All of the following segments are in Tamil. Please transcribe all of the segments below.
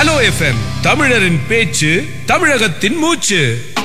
ஹலோ எஃப்எம் தமிழரின் பேச்சு தமிழகத்தின் மூச்சு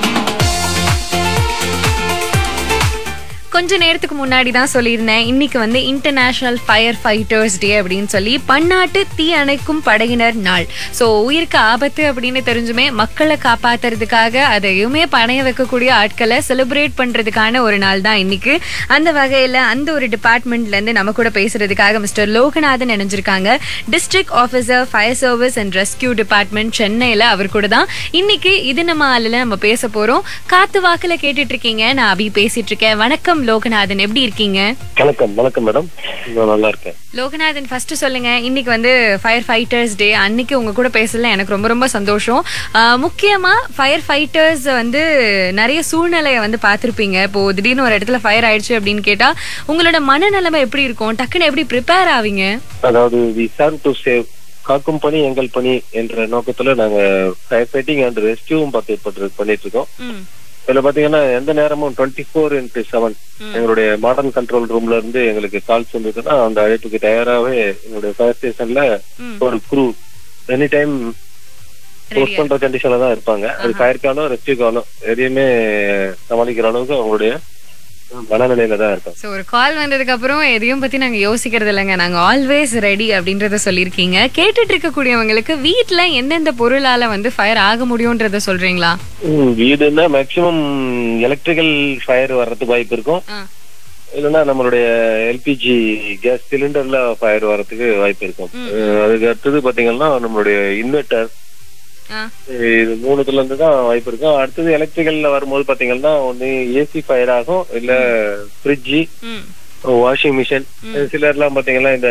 கொஞ்ச நேரத்துக்கு முன்னாடி தான் சொல்லியிருந்தேன் இன்னைக்கு வந்து இன்டர்நேஷனல் ஃபயர் ஃபைட்டர்ஸ் டே அப்படின்னு சொல்லி பன்னாட்டு தீ அணைக்கும் படையினர் நாள் ஸோ உயிருக்கு ஆபத்து அப்படின்னு தெரிஞ்சுமே மக்களை காப்பாத்துறதுக்காக அதையுமே பணைய வைக்கக்கூடிய ஆட்களை செலிப்ரேட் பண்றதுக்கான ஒரு நாள் தான் இன்னைக்கு அந்த வகையில அந்த ஒரு டிபார்ட்மெண்ட்ல இருந்து நம்ம கூட பேசுறதுக்காக மிஸ்டர் லோகநாதன் இணைஞ்சிருக்காங்க district officer fire service and rescue department சென்னையில அவர் கூட தான் இன்னைக்கு இது நம்ம ஆளுல நம்ம பேச போறோம் காத்து வாக்குல கேட்டுட்டு இருக்கீங்க நான் அபி பேசிட்டு இருக்கேன் வணக்கம் லோகநாதன் எப்படி இருக்கீங்க வணக்கம் வணக்கம் மேடம் நான் நல்லா இருக்கேன் லோகநாதன் ஃபர்ஸ்ட் சொல்லுங்க இன்னைக்கு வந்து ஃபயர் ஃபைட்டர்ஸ் டே அன்னைக்கு உங்க கூட பேசல எனக்கு ரொம்ப ரொம்ப சந்தோஷம் ஆஹ் முக்கியமா ஃபயர் ஃபைட்டர்ஸ் வந்து நிறைய சூழ்நிலையை வந்து பார்த்திருப்பீங்க இப்போ திடீர்னு ஒரு இடத்துல ஃபயர் ஆயிடுச்சு அப்படின்னு கேட்டா உங்களோட மனநிலைமை எப்படி இருக்கும் டக்குன்னு எப்படி ப்ரிப்பேர் ஆவீங்க அதாவது வி சர்வ் டு சேவ் காக்கும் பணி எங்கள் பணி என்ற நோக்கத்துல நாங்க ஃபயர் ஃபைட்டிங் அண்ட் ரெஸ்கியூவும் பார்த்து பண்ணிட்டு இருக்கோம் ம், இதுல பாத்தீங்கன்னா எந்த நேரமும் டுவெண்ட்டி ஃபோர் இன்ட்டு செவன் எங்களுடைய மாடர்ன் கண்ட்ரோல் ரூம்ல இருந்து எங்களுக்கு கால்ஸ் வந்ததுன்னா அந்த அழைப்புக்கு தயாராகவே எங்களுடைய ஃபயர் ஸ்டேஷன்ல ம். ஒரு crew any time Ready work பண்ற கண்டிஷன்ல தான் இருப்பாங்க அது ஃபயர் காலம் ரெஸ்கியூ காலம் எதையுமே சமாளிக்கிற அளவுக்கு அவங்களுடைய மனநிலையில தான் இருப்பாங்க ஸோ ஒரு கால் வந்ததுக்கு அப்புறம் எதையும் பத்தி நாங்க யோசிக்கிறது இல்லைங்க நாங்க ஆல்வேஸ் ரெடி அப்படின்றத சொல்லியிருக்கீங்க கேட்டுட்டு இருக்கக்கூடியவங்களுக்கு வீட்ல எந்தெந்த பொருளால வந்து ஃபயர் ஆக முடியும்ன்றத சொல்றீங்களா ம், வீடுன்னா மேக்சிமம் எலக்ட்ரிக்கல் ஃபயர் வர்றதுக்கு வாய்ப்பு இருக்கும் ஆ. இல்லைன்னா நம்மளுடைய எல்பிஜி கேஸ் சிலிண்டர்ல ஃபயர் வர்றதுக்கு வாய்ப்பு இருக்கும் அஹ் அதுக்கு அடுத்தது பாத்தீங்கன்னா நம்மளுடைய இன்வெர்டர் ஆ. இது மூணுத்துல இருந்து தான் வாய்ப்பு இருக்கும் அடுத்தது எலக்ட்ரிக்கல்ல வரும்போது பாத்தீங்கன்னா ஒண்ணு ஏசி ஃபயர் ஆகும் இல்ல ஃப்ரிட்ஜி ம் வாஷிங் மிஷின் சிலர்லாம் பாத்தீங்கன்னா இந்த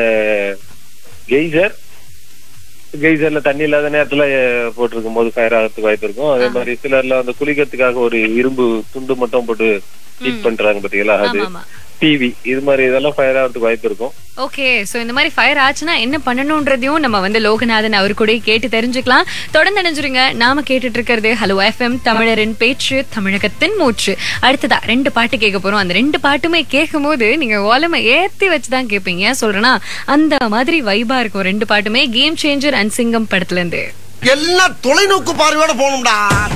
கெய்சர் கெய்சர்ல தண்ணி இல்லாத நேரத்துல அஹ், போட்டிருக்கும் போது ஃபயர் ஆகிறதுக்கு வாய்ப்பு இருக்கும் அதே மாதிரி சிலர்ல அந்த குளிக்கிறதுக்காக ஒரு இரும்பு துண்டு மட்டும் போட்டு ஹீட் பண்றாங்க பாத்தீங்களா அது ஆமா ஆமா டிவி இது மாதிரி இதெல்லாம் ஃபயர் ஆகிறதுக்கு வாய்ப்பு இருக்கும் ஓகே சோ இந்த மாதிரி ஃபயர் ஆச்சுன்னா என்ன பண்ணணும்ன்றதையும் நம்ம வந்து லோகநாதன் அவர் கூட கேட்டு தெரிஞ்சுக்கலாம் தொடர்ந்து நினைஞ்சிருங்க நாம கேட்டுட்டு இருக்கிறது ஹலோ எஃப்எம் தமிழரின் பேச்சு தமிழகத்தின் மூச்சு அடுத்ததா ரெண்டு பாட்டு கேட்க போறோம் அந்த ரெண்டு பாட்டுமே கேட்கும் போது நீங்க ஓலமை ஏத்தி வச்சுதான் கேட்பீங்க ஏன் சொல்றேன்னா அந்த மாதிரி வைபா இருக்கும் ரெண்டு பாட்டுமே கேம் சேஞ்சர் அண்ட் சிங்கம் படத்துல இருந்து எல்லாம் தொலைநோக்கு பார்வையோட போகணும்டா